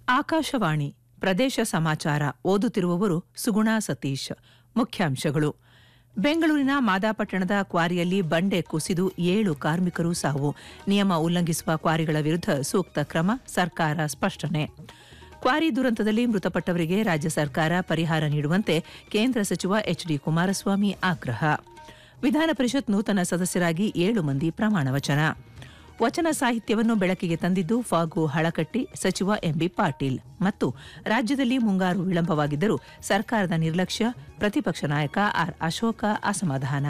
ಆಕಾಶವಾಣಿ ಪ್ರದೇಶ ಸಮಾಚಾರ ಓದುತ್ತಿರುವವರು ಸುಗುಣಾ ಸತೀಶ್ ಮುಖ್ಯಾಂಶಗಳು ಬೆಂಗಳೂರಿನ ಮಾದಾಪಟ್ಟಣದ ಕ್ವಾರಿಯಲ್ಲಿ ಬಂಡೆ ಕುಸಿದು ಏಳು ಕಾರ್ಮಿಕರು ಸಾವು ನಿಯಮ ಉಲ್ಲಂಘಿಸುವ ಕ್ವಾರಿಗಳ ವಿರುದ್ಧ ಸೂಕ್ತ ಕ್ರಮ ಸರ್ಕಾರ ಸ್ಪಷ್ಟನೆ ಕ್ವಾರಿ ದುರಂತದಲ್ಲಿ ಮೃತಪಟ್ಟವರಿಗೆ ರಾಜ್ಯ ಸರ್ಕಾರ ಪರಿಹಾರ ನೀಡುವಂತೆ ಕೇಂದ್ರ ಸಚಿವ ಎಚ್ ಡಿ ಕುಮಾರಸ್ವಾಮಿ ಆಗ್ರಹ ವಿಧಾನ ಪರಿಷತ್ ನೂತನ ಸದಸ್ಯರಾಗಿ ಏಳು ಮಂದಿ ಪ್ರಮಾಣ ವಚನ ವಚನ ಸಾಹಿತ್ಯವನ್ನು ಬೆಳಕಿಗೆ ತಂದಿದ್ದು ಫಾಗು ಹಳಕಟ್ಟಿ ಸಚಿವ ಎಂಬಿ ಪಾಟೀಲ್ ಮತ್ತು ರಾಜ್ಯದಲ್ಲಿ ಮುಂಗಾರು ವಿಳಂಬವಾಗಿದ್ದರೂ ಸರ್ಕಾರದ ನಿರ್ಲಕ್ಷ್ಯ ಪ್ರತಿಪಕ್ಷ ನಾಯಕ ಆರ್ ಅಶೋಕ ಅಸಮಾಧಾನ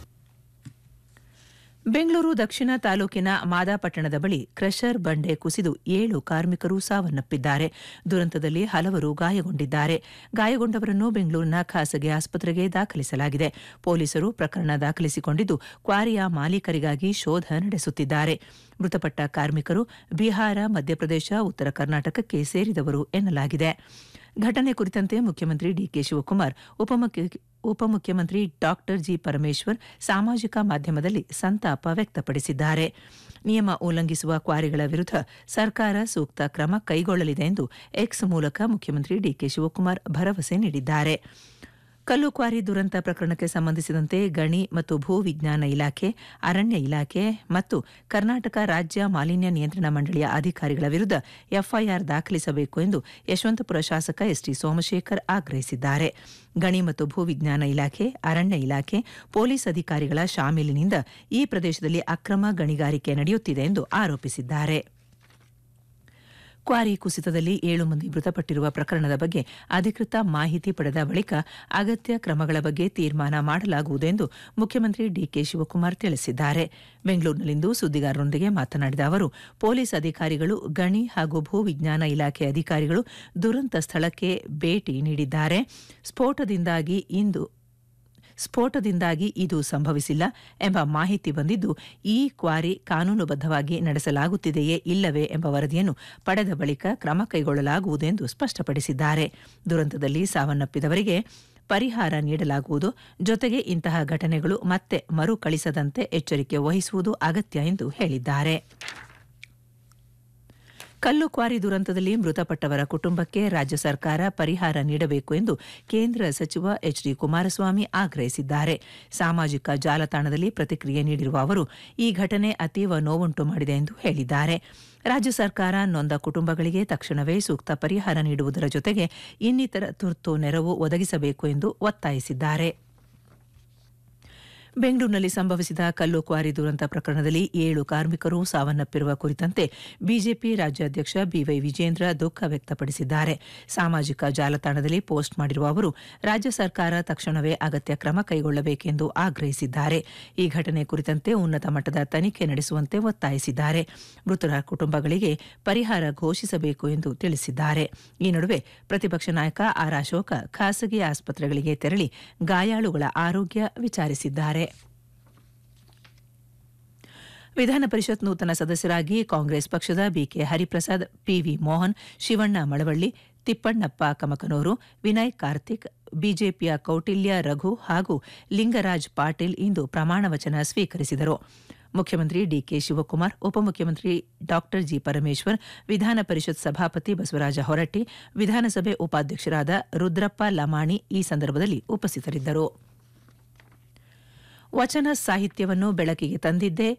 ಬೆಂಗಳೂರು ದಕ್ಷಿಣ ತಾಲೂಕಿನ ಮಾದಾಪಟ್ಟಣದ ಬಳಿ ಕ್ರಷರ್ ಬಂಡೆ ಕುಸಿದು ಏಳು ಕಾರ್ಮಿಕರು ಸಾವನ್ನಪ್ಪಿದ್ದಾರೆ ದುರಂತದಲ್ಲಿ ಹಲವರು ಗಾಯಗೊಂಡಿದ್ದಾರೆ ಗಾಯಗೊಂಡವರನ್ನು ಬೆಂಗಳೂರಿನ ಖಾಸಗಿ ಆಸ್ಪತ್ರೆಗೆ ದಾಖಲಿಸಲಾಗಿದೆ ಪೊಲೀಸರು ಪ್ರಕರಣ ದಾಖಲಿಸಿಕೊಂಡಿದ್ದು ಕ್ವಾರಿಯ ಮಾಲೀಕರಿಗಾಗಿ ಶೋಧ ನಡೆಸುತ್ತಿದ್ದಾರೆ ಮೃತಪಟ್ಟ ಕಾರ್ಮಿಕರು ಬಿಹಾರ ಮಧ್ಯಪ್ರದೇಶ ಉತ್ತರ ಕರ್ನಾಟಕಕ್ಕೆ ಸೇರಿದವರು ಎನ್ನಲಾಗಿದೆ ಘಟನೆ ಕುರಿತಂತೆ ಮುಖ್ಯಮಂತ್ರಿ ಡಿಕೆ ಶಿವಕುಮಾರ್ ಉಪಮುಖ್ಯ ಉಪಮುಖ್ಯಮಂತ್ರಿ ಡಾಕ್ಟರ್ ಜಿ ಪರಮೇಶ್ವರ್ ಸಾಮಾಜಿಕ ಮಾಧ್ಯಮದಲ್ಲಿ ಸಂತಾಪ ವ್ಯಕ್ತಪಡಿಸಿದ್ದಾರೆ ನಿಯಮ ಉಲ್ಲಂಘಿಸುವ ಕ್ವಾರಿಗಳ ವಿರುದ್ಧ ಸರ್ಕಾರ ಸೂಕ್ತ ಕ್ರಮ ಕೈಗೊಳ್ಳಲಿದೆ ಎಂದು ಎಕ್ಸ್ ಮೂಲಕ ಮುಖ್ಯಮಂತ್ರಿ ಡಿಕೆ ಶಿವಕುಮಾರ್ ಭರವಸೆ ನೀಡಿದ್ದಾರೆ ಕಲ್ಲು ಕ್ವಾರಿ ದುರಂತ ಪ್ರಕರಣಕ್ಕೆ ಸಂಬಂಧಿಸಿದಂತೆ ಗಣಿ ಮತ್ತು ಭೂ ವಿಜ್ಞಾನ ಇಲಾಖೆ ಅರಣ್ಯ ಇಲಾಖೆ ಮತ್ತು ಕರ್ನಾಟಕ ರಾಜ್ಯ ಮಾಲಿನ್ಯ ನಿಯಂತ್ರಣ ಮಂಡಳಿಯ ಅಧಿಕಾರಿಗಳ ವಿರುದ್ಧ ಎಫ್ಐಆರ್ ದಾಖಲಿಸಬೇಕು ಎಂದು ಯಶವಂತಪುರ ಶಾಸಕ ಎಸ್ಟಿ ಸೋಮಶೇಖರ್ ಆಗ್ರಹಿಸಿದ್ದಾರೆ ಗಣಿ ಮತ್ತು ಭೂ ವಿಜ್ಞಾನ ಇಲಾಖೆ ಅರಣ್ಯ ಇಲಾಖೆ ಪೊಲೀಸ್ ಅಧಿಕಾರಿಗಳ ಶಾಮೀಲಿನಿಂದ ಈ ಪ್ರದೇಶದಲ್ಲಿ ಅಕ್ರಮ ಗಣಿಗಾರಿಕೆ ನಡೆಯುತ್ತಿದೆ ಎಂದು ಆರೋಪಿಸಿದ್ದಾರೆ ಕ್ವಾರಿ ಕುಸಿತದಲ್ಲಿ ಏಳು ಮಂದಿ ಮೃತಪಟ್ಟಿರುವ ಪ್ರಕರಣದ ಬಗ್ಗೆ ಅಧಿಕೃತ ಮಾಹಿತಿ ಪಡೆದ ಬಳಿಕ ಅಗತ್ಯ ಕ್ರಮಗಳ ಬಗ್ಗೆ ತೀರ್ಮಾನ ಮಾಡಲಾಗುವುದು ಎಂದು ಮುಖ್ಯಮಂತ್ರಿ ಡಿಕೆ ಶಿವಕುಮಾರ್ ತಿಳಿಸಿದ್ದಾರೆ ಬೆಂಗಳೂರಿನಲ್ಲಿಂದು ಸುದ್ದಿಗಾರರೊಂದಿಗೆ ಮಾತನಾಡಿದ ಅವರು ಪೊಲೀಸ್ ಅಧಿಕಾರಿಗಳು ಗಣಿ ಹಾಗೂ ಭೂ ವಿಜ್ಞಾನ ಇಲಾಖೆ ಅಧಿಕಾರಿಗಳು ದುರಂತ ಸ್ಥಳಕ್ಕೆ ಭೇಟಿ ನೀಡಿದ್ದಾರೆ ಸ್ಫೋಟದಿಂದಾಗಿ ಇಂದು ಸ್ಫೋಟದಿಂದಾಗಿ ಇದು ಸಂಭವಿಸಿಲ್ಲ ಎಂಬ ಮಾಹಿತಿ ಬಂದಿದ್ದು ಈ ಕ್ವಾರಿ ಕಾನೂನುಬದ್ಧವಾಗಿ ನಡೆಸಲಾಗುತ್ತಿದೆಯೇ ಇಲ್ಲವೇ ಎಂಬ ವರದಿಯನ್ನು ಪಡೆದ ಬಳಿಕ ಕ್ರಮ ಕೈಗೊಳ್ಳಲಾಗುವುದು ಎಂದು ಸ್ಪಷ್ಟಪಡಿಸಿದ್ದಾರೆ ದುರಂತದಲ್ಲಿ ಸಾವನ್ನಪ್ಪಿದವರಿಗೆ ಪರಿಹಾರ ನೀಡಲಾಗುವುದು ಜೊತೆಗೆ ಇಂತಹ ಘಟನೆಗಳು ಮತ್ತೆ ಮರುಕಳಿಸದಂತೆ ಎಚ್ಚರಿಕೆ ವಹಿಸುವುದು ಅಗತ್ಯ ಎಂದು ಹೇಳಿದ್ದಾರೆ ಕಲ್ಲು ಕ್ವಾರಿ ದುರಂತದಲ್ಲಿ ಮೃತಪಟ್ಟವರ ಕುಟುಂಬಕ್ಕೆ ರಾಜ್ಯ ಸರ್ಕಾರ ಪರಿಹಾರ ನೀಡಬೇಕು ಎಂದು ಕೇಂದ್ರ ಸಚಿವ ಎಚ್ ಡಿ ಕುಮಾರಸ್ವಾಮಿ ಆಗ್ರಹಿಸಿದ್ದಾರೆ ಸಾಮಾಜಿಕ ಜಾಲತಾಣದಲ್ಲಿ ಪ್ರತಿಕ್ರಿಯೆ ನೀಡಿರುವ ಅವರು ಈ ಘಟನೆ ಅತೀವ ನೋವುಂಟು ಮಾಡಿದೆ ಎಂದು ಹೇಳಿದ್ದಾರೆ ರಾಜ್ಯ ಸರ್ಕಾರ ನೊಂದ ಕುಟುಂಬಗಳಿಗೆ ತಕ್ಷಣವೇ ಸೂಕ್ತ ಪರಿಹಾರ ನೀಡುವುದರ ಜೊತೆಗೆ ಇನ್ನಿತರ ತುರ್ತು ನೆರವು ಒದಗಿಸಬೇಕು ಎಂದು ಒತ್ತಾಯಿಸಿದ್ದಾರೆ ಬೆಂಗಳೂರಿನಲ್ಲಿ ಸಂಭವಿಸಿದ ಕಲ್ಲು ಕ್ವಾರಿ ದುರಂತ ಪ್ರಕರಣದಲ್ಲಿ ಏಳು ಕಾರ್ಮಿಕರು ಸಾವನ್ನಪ್ಪಿರುವ ಕುರಿತಂತೆ ಬಿಜೆಪಿ ರಾಜ್ಯಾಧ್ಯಕ್ಷ ಬಿವೈ ವಿಜೇಂದ್ರ ದುಃಖ ವ್ಯಕ್ತಪಡಿಸಿದ್ದಾರೆ ಸಾಮಾಜಿಕ ಜಾಲತಾಣದಲ್ಲಿ ಪೋಸ್ಟ್ ಮಾಡಿರುವ ಅವರು ರಾಜ್ಯ ಸರ್ಕಾರ ತಕ್ಷಣವೇ ಅಗತ್ಯ ಕ್ರಮ ಕೈಗೊಳ್ಳಬೇಕೆಂದು ಆಗ್ರಹಿಸಿದ್ದಾರೆ ಈ ಘಟನೆ ಕುರಿತಂತೆ ಉನ್ನತ ಮಟ್ಟದ ತನಿಖೆ ನಡೆಸುವಂತೆ ಒತ್ತಾಯಿಸಿದ್ದಾರೆ ಮೃತರ ಕುಟುಂಬಗಳಿಗೆ ಪರಿಹಾರ ಘೋಷಿಸಬೇಕು ಎಂದು ತಿಳಿಸಿದ್ದಾರೆ ಈ ನಡುವೆ ಪ್ರತಿಪಕ್ಷ ನಾಯಕ ಆರ್ ಅಶೋಕ ಖಾಸಗಿ ಆಸ್ಪತ್ರೆಗಳಿಗೆ ತೆರಳಿ ಗಾಯಾಳುಗಳ ಆರೋಗ್ಯ ವಿಚಾರಿಸಿದ್ದಾರೆ ವಿಧಾನ ಪರಿಷತ್ ನೂತನ ಸದಸ್ಯರಾಗಿ ಕಾಂಗ್ರೆಸ್ ಪಕ್ಷದ ಬಿಕೆ ಹರಿಪ್ರಸಾದ್ ಪಿವಿ ಮೋಹನ್ ಶಿವಣ್ಣ ಮಳವಳ್ಳಿ ತಿಪ್ಪಣ್ಣಪ್ಪ ಕಮಕನೂರು ವಿನಯ್ ಕಾರ್ತಿಕ್ ಬಿಜೆಪಿಯ ಕೌಟಿಲ್ಯ ರಘು ಹಾಗೂ ಲಿಂಗರಾಜ್ ಪಾಟೀಲ್ ಇಂದು ಪ್ರಮಾಣ ವಚನ ಸ್ವೀಕರಿಸಿದರು ಮುಖ್ಯಮಂತ್ರಿ ಡಿಕೆ ಶಿವಕುಮಾರ್ ಉಪಮುಖ್ಯಮಂತ್ರಿ ಡಾಕ್ಟರ್ ಜಿ ಪರಮೇಶ್ವರ್ ವಿಧಾನ ಪರಿಷತ್ ಸಭಾಪತಿ ಬಸವರಾಜ ಹೊರಟ್ಟಿ ವಿಧಾನಸಭೆ ಉಪಾಧ್ಯಕ್ಷರಾದ ರುದ್ರಪ್ಪ ಲಮಾಣಿ ಈ ಸಂದರ್ಭದಲ್ಲಿ ಉಪಸ್ಥಿತರಿದ್ದರು ವಚನ ಸಾಹಿತ್ಯವನ್ನು ಬೆಳಕಿಗೆ ತಂದಿದ್ದೇ